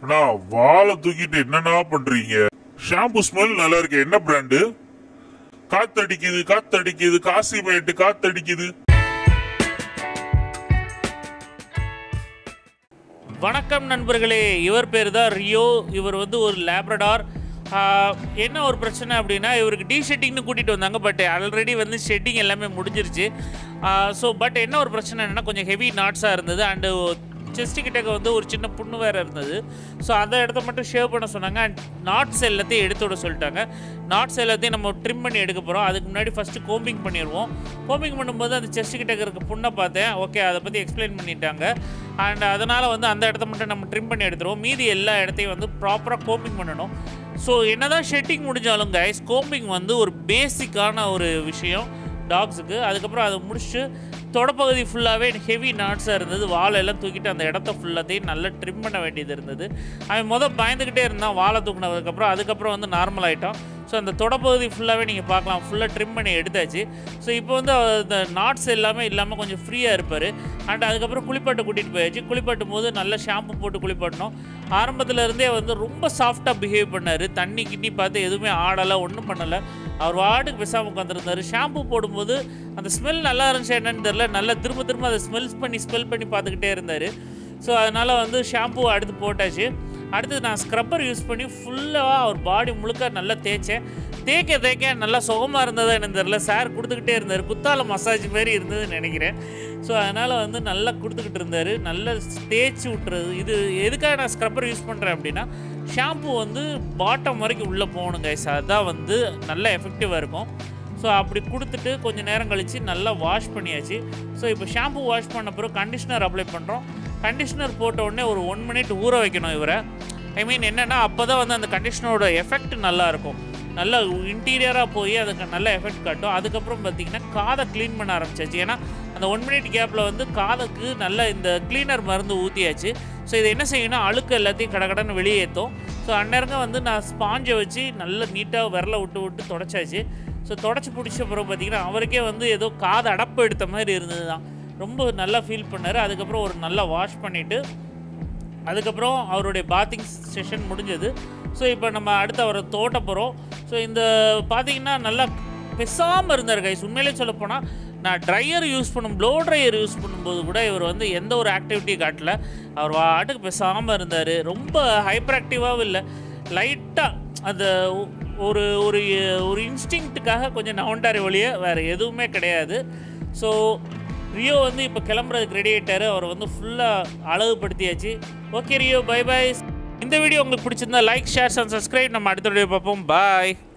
அண்ணா வாழை தூக்கிட்டு என்னண்ணா பண்றீங்க ஷாம்பு ஸ்மெல் நல்லா இருக்கு என்ன பிராண்டு காத்தடிக்குது காத்தடிக்குது காசி மேட்டு காத்தடிக்குது வணக்கம் நண்பர்களே இவர் பேர் தான் ரியோ இவர் வந்து ஒரு லேப்ரடார் என்ன ஒரு பிரச்சனை அப்படின்னா இவருக்கு டீ ஷெட்டிங்னு கூட்டிகிட்டு வந்தாங்க பட் ஆல்ரெடி வந்து ஷெட்டிங் எல்லாமே முடிஞ்சிருச்சு ஸோ பட் என்ன ஒரு பிரச்சனை என்னன்னா கொஞ்சம் ஹெவி நாட்ஸாக இருந்தது அண்டு செஸ்ட்டு கிட்டக்க வந்து ஒரு சின்ன புண்ணு வேறு இருந்தது ஸோ அந்த இடத்த மட்டும் ஷேவ் பண்ண சொன்னாங்க அண்ட் நாட்ஸ் எல்லாத்தையும் எடுத்து விட சொல்லிட்டாங்க நாட்ஸ் எல்லாத்தையும் நம்ம ட்ரிம் பண்ணி எடுக்க போகிறோம் அதுக்கு முன்னாடி ஃபஸ்ட்டு கோம்பிங் பண்ணிடுவோம் கோம்பிங் பண்ணும்போது அந்த செஸ்ட் கிட்ட இருக்க புண்ணை பார்த்தேன் ஓகே அதை பற்றி எக்ஸ்பிளைன் பண்ணிட்டாங்க அண்ட் அதனால் வந்து அந்த இடத்த மட்டும் நம்ம ட்ரிம் பண்ணி எடுத்துருவோம் மீதி எல்லா இடத்தையும் வந்து ப்ராப்பராக கோம்பிங் பண்ணணும் ஸோ என்னதான் ஷெட்டிங் முடிஞ்சாலும் கைஸ் கோம்பிங் வந்து ஒரு பேசிக்கான ஒரு விஷயம் டாக்ஸுக்கு அதுக்கப்புறம் அதை முடிச்சுட்டு தொடப்பகுதி ஃபுல்லாகவே ஹெவி நாட்ஸாக இருந்தது வாழை எல்லாம் தூக்கிட்டு அந்த இடத்த ஃபுல்லாத்தையும் நல்லா ட்ரிம் பண்ண வேண்டியது இருந்தது அவன் மொதல் பயந்துக்கிட்டே இருந்தான் வாழை தூக்கினதுக்கப்புறம் அதுக்கப்புறம் வந்து நார்மல் ஆகிட்டான் ஸோ அந்த தொடப்பகுதி ஃபுல்லாகவே நீங்கள் பார்க்கலாம் ஃபுல்லாக ட்ரிம் பண்ணி எடுத்தாச்சு ஸோ இப்போ வந்து அந்த நாட்ஸ் எல்லாமே இல்லாமல் கொஞ்சம் ஃப்ரீயாக இருப்பார் அண்ட் அதுக்கப்புறம் குளிப்பாட்டு கூட்டிகிட்டு போயாச்சு குளிப்பாட்டும் போது நல்ல ஷாம்பு போட்டு குளிப்பாட்டணும் ஆரம்பத்தில் இருந்தே வந்து ரொம்ப சாஃப்டாக பிஹேவ் பண்ணார் தண்ணி கிண்ணி பார்த்து எதுவுமே ஆடலை ஒன்றும் பண்ணலை அவர் வாட்டுக்கு பேசாமல் உட்காந்துருந்தார் ஷாம்பு போடும்போது அந்த ஸ்மெல் நல்லா இருந்துச்சு என்னன்னு தெரில நல்லா திரும்ப திரும்ப அதை ஸ்மெல்ஸ் பண்ணி ஸ்மெல் பண்ணி பார்த்துக்கிட்டே இருந்தார் ஸோ அதனால் வந்து ஷாம்பு அடுத்து போட்டாச்சு அடுத்து நான் ஸ்க்ரப்பர் யூஸ் பண்ணி ஃபுல்லாக அவர் பாடி முழுக்க நல்லா தேய்ச்சேன் தேய்க்க தேய்க்க நல்லா சுகமாக இருந்ததா எனக்கு தெரில சார் கொடுத்துக்கிட்டே இருந்தார் குத்தால மசாஜ் மாதிரி இருந்ததுன்னு நினைக்கிறேன் ஸோ அதனால் வந்து நல்லா கொடுத்துக்கிட்டு இருந்தார் நல்லா தேய்ச்சி விட்டுறது இது எதுக்காக நான் ஸ்க்ரப்பர் யூஸ் பண்ணுறேன் அப்படின்னா ஷாம்பு வந்து பாட்டம் வரைக்கும் உள்ளே போகணும் கைஸ் அதுதான் வந்து நல்ல எஃபெக்டிவாக இருக்கும் ஸோ அப்படி கொடுத்துட்டு கொஞ்சம் நேரம் கழித்து நல்லா வாஷ் பண்ணியாச்சு ஸோ இப்போ ஷாம்பு வாஷ் பண்ண பிறகு கண்டிஷ்னர் அப்ளை பண்ணுறோம் கண்டிஷ்னர் போட்ட உடனே ஒரு ஒன் மினிட் ஊற வைக்கணும் இவரை ஐ மீன் என்னென்னா அப்போ தான் வந்து அந்த கண்டிஷ்னரோட எஃபெக்ட் நல்லா இருக்கும் நல்லா இன்டீரியராக போய் அதுக்கு நல்ல எஃபெக்ட் காட்டும் அதுக்கப்புறம் பார்த்தீங்கன்னா காதை க்ளீன் பண்ண ஆரம்பிச்சாச்சு ஏன்னா அந்த ஒன் மினிட் கேப்பில் வந்து காதுக்கு நல்ல இந்த க்ளீனர் மருந்து ஊற்றியாச்சு ஸோ இதை என்ன செய்யணும் அழுக்கு எல்லாத்தையும் கடகடன்னு வெளியேற்றும் ஸோ அந்நேரங்க வந்து நான் ஸ்பாஞ்சை வச்சு நல்லா நீட்டாக விரல விட்டு விட்டு தொடச்சாச்சு ஸோ தொடச்சி பிடிச்ச பிறகு பார்த்தீங்கன்னா அவருக்கே வந்து ஏதோ காது அடப்பு எடுத்த மாதிரி இருந்தது தான் ரொம்ப நல்லா ஃபீல் பண்ணார் அதுக்கப்புறம் ஒரு நல்லா வாஷ் பண்ணிவிட்டு அதுக்கப்புறம் அவருடைய பாத்திங் செஷன் முடிஞ்சது ஸோ இப்போ நம்ம அடுத்து அவரை தோட்ட போகிறோம் ஸோ இந்த பார்த்தீங்கன்னா நல்லா பெசாமல் இருந்தார் கைஸ் உண்மையிலே சொல்லப்போனால் நான் ட்ரையர் யூஸ் பண்ணும் ப்ளோ ட்ரையர் யூஸ் பண்ணும்போது கூட இவர் வந்து எந்த ஒரு ஆக்டிவிட்டியும் காட்டல அவர் வாட்டுக்கு பெசாமல் இருந்தார் ரொம்ப ஹைப்பர் ஆக்டிவாகவும் இல்லை லைட்டாக அந்த ஒரு ஒரு ஒரு இன்ஸ்டிங்க்ட்டுக்காக கொஞ்சம் நவுண்டாரி ஒழிய வேறு எதுவுமே கிடையாது ஸோ ரியோ வந்து இப்போ கிளம்புறதுக்கு ரெடி ஆகிட்டாரு அவர் வந்து ஃபுல்லாக அழகுபடுத்தியாச்சு ஓகே ரியோ பை பை இந்த வீடியோ உங்களுக்கு பிடிச்சிருந்தா லைக் ஷேர்ஸ் அண்ட் சப்ஸ்கிரைப் நம்ம அடுத்த வீடியோ பார்ப்போம் பாய்